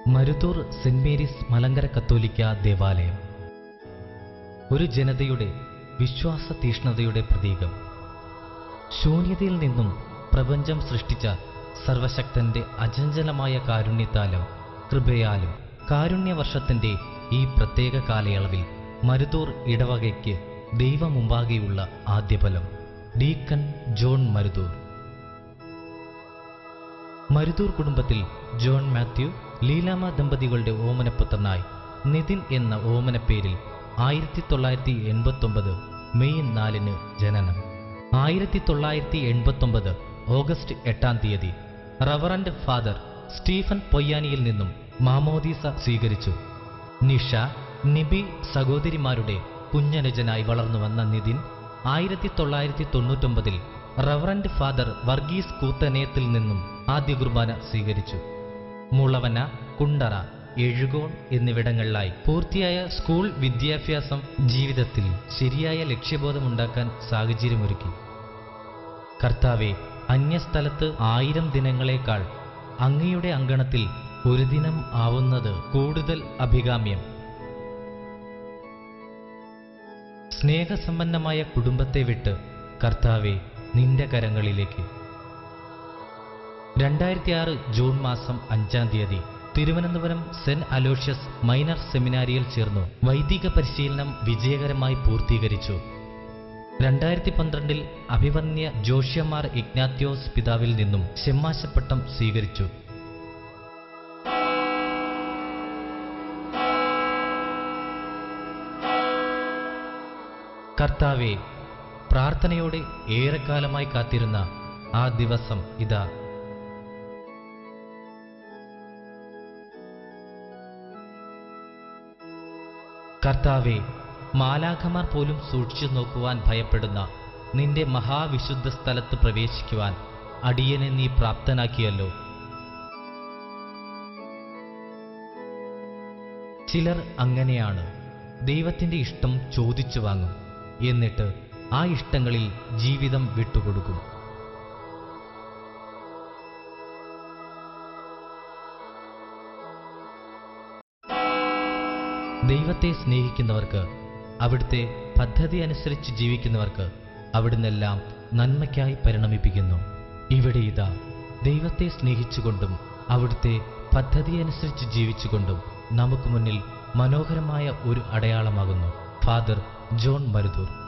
Maruthur saint Mary's Malankara കത്തോലിക്ക ദേവാലയം ഒരു ജനതയുടെ വിശ്വാസ തീഷ്ണതയുടെ പ്രതീകം ശൂന്യതയിൽ നിന്നും പ്രപഞ്ചം സൃഷ്ടിച്ച സർവശക്തന്റെ അചഞ്ചലമായ കാരുണ്യത്താലും കൃപയാലും കാരുണ്യവർഷത്തിന്റെ ഈ പ്രത്യേക കാലയളവിൽ മരുതൂർ ഇടവകയ്ക്ക് ദൈവമുമ്പാകെയുള്ള ആദ്യഫലം ഡീക്കൻ ജോൺ മരുതൂർ മരുതൂർ കുടുംബത്തിൽ ജോൺ മാത്യു ലീലാമ ദമ്പതികളുടെ ഓമനപുത്രനായി നിതിൻ എന്ന ഓമനപ്പേരിൽ ആയിരത്തി തൊള്ളായിരത്തി എൺപത്തൊമ്പത് മെയ് നാലിന് ജനനം ആയിരത്തി തൊള്ളായിരത്തി എൺപത്തൊമ്പത് ഓഗസ്റ്റ് എട്ടാം തീയതി റവറന്റ് ഫാദർ സ്റ്റീഫൻ പൊയ്യാനിയിൽ നിന്നും മാമോദീസ സ്വീകരിച്ചു നിഷ നിബി സഹോദരിമാരുടെ കുഞ്ഞനുജനായി വളർന്നു വന്ന നിതിൻ ആയിരത്തി തൊള്ളായിരത്തി തൊണ്ണൂറ്റൊമ്പതിൽ റവറന്റ് ഫാദർ വർഗീസ് കൂത്തനയത്തിൽ നിന്നും ആദ്യ കുർബാന സ്വീകരിച്ചു മുളവന കുണ്ടറ എഴുകോൺ എന്നിവിടങ്ങളിലായി പൂർത്തിയായ സ്കൂൾ വിദ്യാഭ്യാസം ജീവിതത്തിൽ ശരിയായ ലക്ഷ്യബോധമുണ്ടാക്കാൻ സാഹചര്യമൊരുക്കി കർത്താവെ അന്യസ്ഥലത്ത് ആയിരം ദിനങ്ങളെക്കാൾ അങ്ങയുടെ അങ്കണത്തിൽ ഒരു ദിനം ആവുന്നത് കൂടുതൽ അഭികാമ്യം സ്നേഹസമ്പന്നമായ കുടുംബത്തെ വിട്ട് കർത്താവെ നിന്റെ കരങ്ങളിലേക്ക് രണ്ടായിരത്തി ആറ് ജൂൺ മാസം അഞ്ചാം തീയതി തിരുവനന്തപുരം സെന്റ് അലോഷ്യസ് മൈനർ സെമിനാരിയിൽ ചേർന്നു വൈദിക പരിശീലനം വിജയകരമായി പൂർത്തീകരിച്ചു രണ്ടായിരത്തി പന്ത്രണ്ടിൽ അഭിവന്യ ജോഷ്യമാർ ഇഗ്നാത്യോസ് പിതാവിൽ നിന്നും ഷെമ്മാശപ്പട്ടം സ്വീകരിച്ചു കർത്താവെ പ്രാർത്ഥനയോടെ ഏറെക്കാലമായി കാത്തിരുന്ന ആ ദിവസം ഇതാ കർത്താവെ മാലാഖമാർ പോലും സൂക്ഷിച്ചു നോക്കുവാൻ ഭയപ്പെടുന്ന നിന്റെ മഹാവിശുദ്ധ സ്ഥലത്ത് പ്രവേശിക്കുവാൻ അടിയനെ നീ പ്രാപ്തനാക്കിയല്ലോ ചിലർ അങ്ങനെയാണ് ദൈവത്തിൻ്റെ ഇഷ്ടം ചോദിച്ചു വാങ്ങും എന്നിട്ട് ആ ഇഷ്ടങ്ങളിൽ ജീവിതം വിട്ടുകൊടുക്കും ദൈവത്തെ സ്നേഹിക്കുന്നവർക്ക് അവിടുത്തെ പദ്ധതി അനുസരിച്ച് ജീവിക്കുന്നവർക്ക് അവിടുന്നെല്ലാം നന്മയ്ക്കായി പരിണമിപ്പിക്കുന്നു ഇവിടെ ഇതാ ദൈവത്തെ സ്നേഹിച്ചുകൊണ്ടും അവിടുത്തെ പദ്ധതി അനുസരിച്ച് ജീവിച്ചുകൊണ്ടും നമുക്ക് മുന്നിൽ മനോഹരമായ ഒരു അടയാളമാകുന്നു ഫാദർ ജോൺ മരുതൂർ